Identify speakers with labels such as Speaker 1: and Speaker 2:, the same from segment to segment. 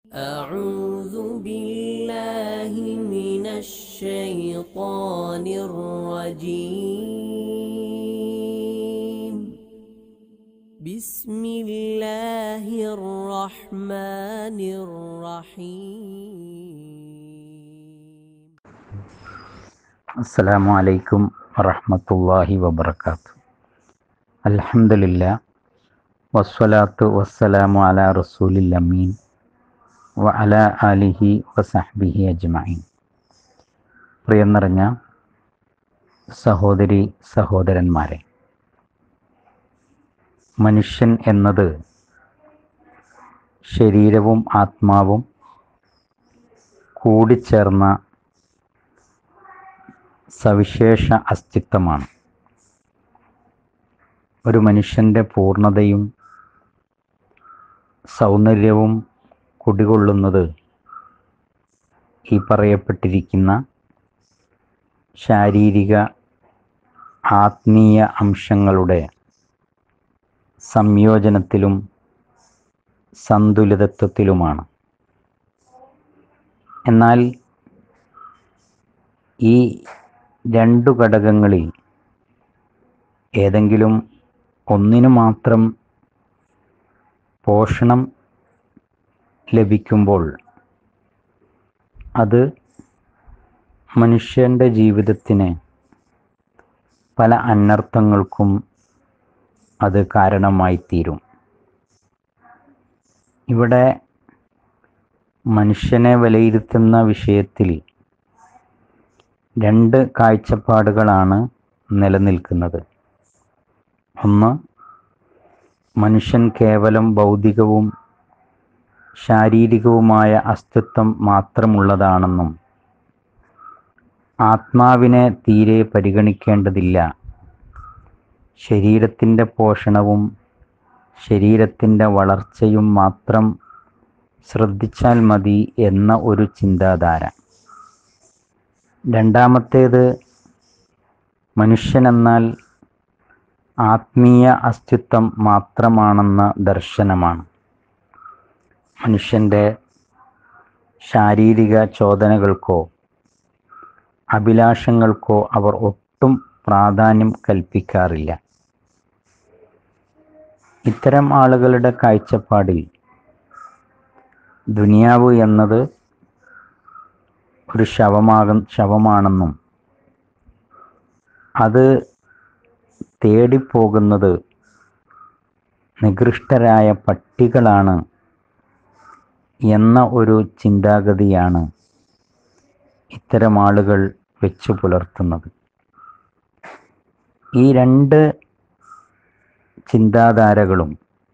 Speaker 1: أعوذ بالله من الشيطان الرجيم بسم الله الرحمن الرحيم
Speaker 2: അസ്സലാമു അലൈക്കും വറഹ്മത്തുള്ളാഹി വബർക്കാത്തു അൽഹംദുലില്ലാ വസ്സലാത്തു വസ്സലാമു അലാ റസൂലിൽ അമീൻ വ അലാ ആലിഹി വസഹ്ബിഹി അജ്മഈൻ പ്രിയം നിറഞ്ഞ സഹോദരി സഹോദരന്മാരെ മനുഷ്യൻ എന്നത് ശരീരവും ആത്മാവും കൂടിച്ചേർന്ന സവിശേഷ അസ്തിത്വമാണ് ഒരു മനുഷ്യൻ്റെ പൂർണ്ണതയും സൗന്ദര്യവും കുടികൊള്ളുന്നത് ഈ പറയപ്പെട്ടിരിക്കുന്ന ശാരീരിക ആത്മീയ അംശങ്ങളുടെ സംയോജനത്തിലും സന്തുലിതത്വത്തിലുമാണ് എന്നാൽ ഈ രണ്ടു ഘടകങ്ങളിൽ ഏതെങ്കിലും ഒന്നിനു മാത്രം പോഷണം ലഭിക്കുമ്പോൾ അത് മനുഷ്യൻ്റെ ജീവിതത്തിന് പല അനർത്ഥങ്ങൾക്കും അത് കാരണമായി തീരും ഇവിടെ മനുഷ്യനെ വിലയിരുത്തുന്ന വിഷയത്തിൽ രണ്ട് കാഴ്ചപ്പാടുകളാണ് നിലനിൽക്കുന്നത് ഒന്ന് മനുഷ്യൻ കേവലം ഭൗതികവും ശാരീരികവുമായ അസ്തിത്വം മാത്രമുള്ളതാണെന്നും ആത്മാവിനെ തീരെ പരിഗണിക്കേണ്ടതില്ല ശരീരത്തിൻ്റെ പോഷണവും ശരീരത്തിൻ്റെ വളർച്ചയും മാത്രം ശ്രദ്ധിച്ചാൽ മതി എന്ന ഒരു ചിന്താധാര രണ്ടാമത്തേത് മനുഷ്യനെന്നാൽ ആത്മീയ അസ്തിത്വം മാത്രമാണെന്ന ദർശനമാണ് മനുഷ്യൻ്റെ ശാരീരിക ചോദനകൾക്കോ അഭിലാഷങ്ങൾക്കോ അവർ ഒട്ടും പ്രാധാന്യം കൽപ്പിക്കാറില്ല ഇത്തരം ആളുകളുടെ കാഴ്ചപ്പാടിൽ ദുനിയാവ് എന്നത് ഒരു ശവമാക ശവമാണെന്നും അത് തേടിപ്പോകുന്നത് നികൃഷ്ടരായ പട്ടികളാണ് എന്ന ഒരു ചിന്താഗതിയാണ് ഇത്തരം ആളുകൾ വെച്ചു പുലർത്തുന്നത് ഈ രണ്ട് ചിന്താധാരകളും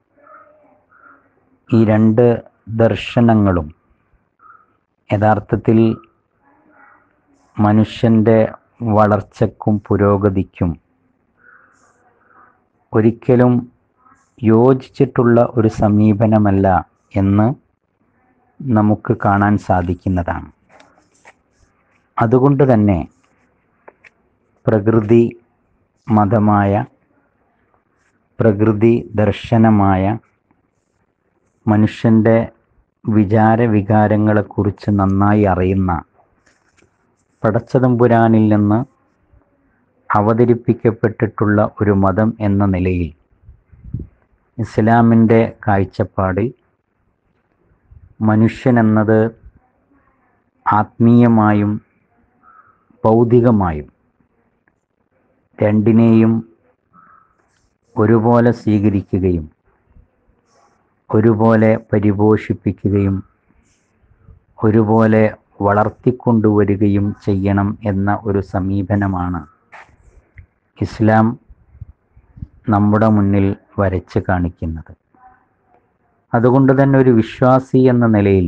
Speaker 2: ഈ രണ്ട് ദർശനങ്ങളും യഥാർത്ഥത്തിൽ മനുഷ്യൻ്റെ വളർച്ചയ്ക്കും പുരോഗതിക്കും ഒരിക്കലും യോജിച്ചിട്ടുള്ള ഒരു സമീപനമല്ല എന്ന് നമുക്ക് കാണാൻ സാധിക്കുന്നതാണ് അതുകൊണ്ട് തന്നെ പ്രകൃതി മതമായ പ്രകൃതി ദർശനമായ മനുഷ്യൻ്റെ വിചാര വികാരങ്ങളെക്കുറിച്ച് നന്നായി അറിയുന്ന പടച്ചതമ്പുരാനിൽ നിന്ന് അവതരിപ്പിക്കപ്പെട്ടിട്ടുള്ള ഒരു മതം എന്ന നിലയിൽ ഇസ്ലാമിൻ്റെ കാഴ്ചപ്പാടിൽ മനുഷ്യനെന്നത് ആത്മീയമായും ഭൗതികമായും രണ്ടിനെയും ഒരുപോലെ സ്വീകരിക്കുകയും ഒരുപോലെ പരിപോഷിപ്പിക്കുകയും ഒരുപോലെ വളർത്തിക്കൊണ്ടുവരികയും ചെയ്യണം എന്ന ഒരു സമീപനമാണ് ഇസ്ലാം നമ്മുടെ മുന്നിൽ വരച്ച് കാണിക്കുന്നത് അതുകൊണ്ട് തന്നെ ഒരു വിശ്വാസി എന്ന നിലയിൽ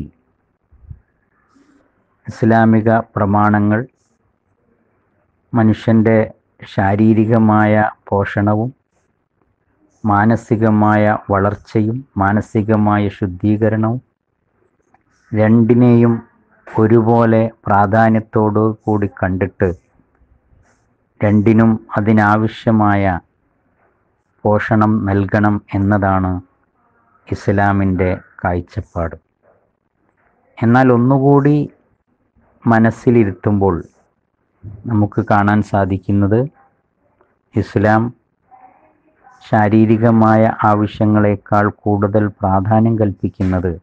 Speaker 2: ഇസ്ലാമിക പ്രമാണങ്ങൾ മനുഷ്യൻ്റെ ശാരീരികമായ പോഷണവും മാനസികമായ വളർച്ചയും മാനസികമായ ശുദ്ധീകരണവും രണ്ടിനെയും ഒരുപോലെ പ്രാധാന്യത്തോടു കൂടി കണ്ടിട്ട് രണ്ടിനും അതിനാവശ്യമായ പോഷണം നൽകണം എന്നതാണ് ഇസ്ലാമിൻ്റെ കാഴ്ചപ്പാട് എന്നാൽ ഒന്നുകൂടി മനസ്സിലിരുത്തുമ്പോൾ നമുക്ക് കാണാൻ സാധിക്കുന്നത് ഇസ്ലാം ശാരീരികമായ ആവശ്യങ്ങളെക്കാൾ കൂടുതൽ പ്രാധാന്യം കൽപ്പിക്കുന്നത്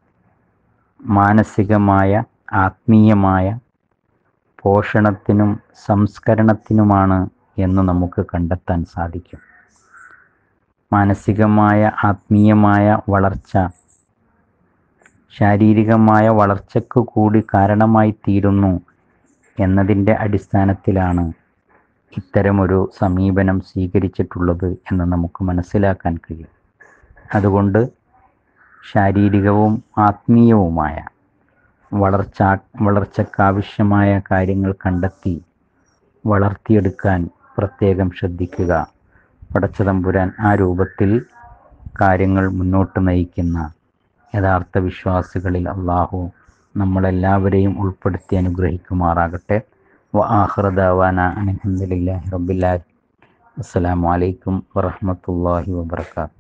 Speaker 2: മാനസികമായ ആത്മീയമായ പോഷണത്തിനും സംസ്കരണത്തിനുമാണ് എന്ന് നമുക്ക് കണ്ടെത്താൻ സാധിക്കും മാനസികമായ ആത്മീയമായ വളർച്ച ശാരീരികമായ വളർച്ചയ്ക്ക് കൂടി കാരണമായി തീരുന്നു എന്നതിൻ്റെ അടിസ്ഥാനത്തിലാണ് ഇത്തരമൊരു സമീപനം സ്വീകരിച്ചിട്ടുള്ളത് എന്ന് നമുക്ക് മനസ്സിലാക്കാൻ കഴിയും അതുകൊണ്ട് ശാരീരികവും ആത്മീയവുമായ വളർച്ച വളർച്ചക്കാവശ്യമായ കാര്യങ്ങൾ കണ്ടെത്തി വളർത്തിയെടുക്കാൻ പ്രത്യേകം ശ്രദ്ധിക്കുക പടച്ചതമ്പുരാൻ ആ രൂപത്തിൽ കാര്യങ്ങൾ മുന്നോട്ട് നയിക്കുന്ന യഥാർത്ഥ വിശ്വാസികളിൽ അള്ളാഹു നമ്മളെല്ലാവരെയും ഉൾപ്പെടുത്തി അനുഗ്രഹിക്കുമാറാകട്ടെ വ ആഹ്റദാവാന അലഹദില്ലാഹി റബ്ബില്ലാ അസ്സലാമു അലൈക്കും വറഹ്മത്തുള്ളാഹി വബർക്കാത്തു